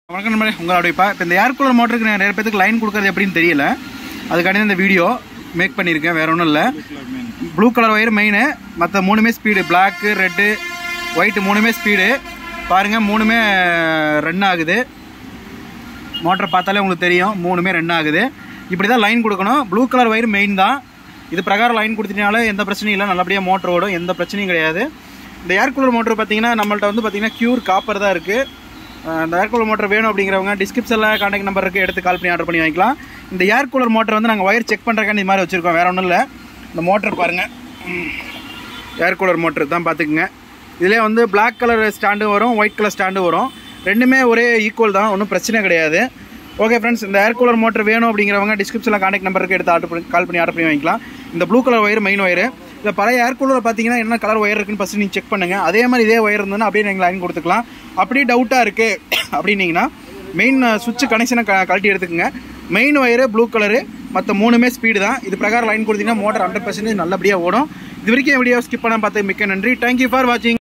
வணக்கம் நண்பரே உங்களுடைய இப்போ இப்போ இந்த ஏர் கூலர் மோட்டருக்கு நிறைய பேருக்கு லைன் கொடுக்கறது எப்படின்னு தெரியல அதுக்காண்டி தான் இந்த வீடியோ மேக் பண்ணியிருக்கேன் வேற ஒன்றும் இல்லை ப்ளூ கலர் ஒயர் மெயின் மற்ற மூணுமே ஸ்பீடு பிளாக்கு ரெட்டு ஒயிட் மூணுமே ஸ்பீடு பாருங்கள் மூணுமே ரன் ஆகுது மோட்டர் பார்த்தாலே உங்களுக்கு தெரியும் மூணுமே ரன் ஆகுது இப்படி தான் லைன் கொடுக்கணும் ப்ளூ கலர் ஒயர் மெயின் தான் இது பிரகாரம் லைன் கொடுத்தீங்கனால எந்த பிரச்சனையும் இல்லை நல்லபடியாக மோட்டர் ஓடும் எந்த பிரச்சனையும் கிடையாது இந்த ஏர் கூலர் மோட்டர் பார்த்தீங்கன்னா நம்மள்ட்ட வந்து பார்த்தீங்கன்னா க்யூர் காப்பர் தான் இருக்குது இந்த ஏர் கூலர் மோட்டர் வேணும் அப்படிங்கிறவங்க டிஸ்கிரிப்ஷனில் காண்டாக்ட் நம்பர் இருக்குது எடுத்து கால் பண்ணி ஆர்டர் பண்ணி வாங்கிக்கலாம் இந்த ஏர் கூலர் மோட்டர் வந்து நாங்கள் ஒயர் செக் பண்ணுறக்காண்டி இது மாதிரி வச்சுருக்கோம் வேறு ஒன்றும் இல்லை இந்த மோட்டர் பாருங்கள் ஏர் கூலர் மோட்டர் தான் பார்த்துக்குங்க இதிலே வந்து Black கலர் ஸ்டாண்டு வரும் ஒயிட் கலர் ஸ்டாண்டு வரும் ரெண்டுமே ஒரே ஈக்குவல் தான் ஒன்றும் பிரச்சனை கிடையாது ஓகே ஃப்ரெண்ட்ஸ் இந்த ஏர் கூலர் மோட்டர் வேணும் அப்படிங்கிறவங்க டிஸ்கிரிப்ஷனில் காண்டாக்ட் நம்பருக்கு எடுத்து ஆர்டர் பண்ணி கால் பண்ணி ஆர்டர் பண்ணி வாங்கிக்கலாம் இந்த blue colour wire main wire இந்த பழைய ஏர் கூலர் பார்த்தீங்கன்னா என்ன கலர் ஒயர் இருக்குன்னு ஃபஸ்ட்டு நீங்கள் செக் பண்ணுங்கள் அதே மாதிரி இதே ஒயர் இருந்ததுன்னா அப்படியே நீங்கள் லைன் கொடுத்துக்கலாம் அப்படியே டவுட்டாக இருக்குது அப்படின்னீங்கன்னா மெயின் சுவிட்ச் கனெக்ஷனை க கழட்டி எடுத்துக்கோங்க மெயின் ஒயரு ப்ளூ கலரு மற்ற மூணுமே ஸ்பீடு தான் இது பிரகாரம் லைன் கொடுத்தீங்கன்னா மோட்டர் ஹண்ட்ரட் பர்சன்டேஜ் நல்லபடியாக ஓடும் இது வரைக்கும் வீடியோ ஸ்கிப் பண்ண பார்த்து மிக்க நன்றி தேங்க்யூ ஃபார் வாட்சிங்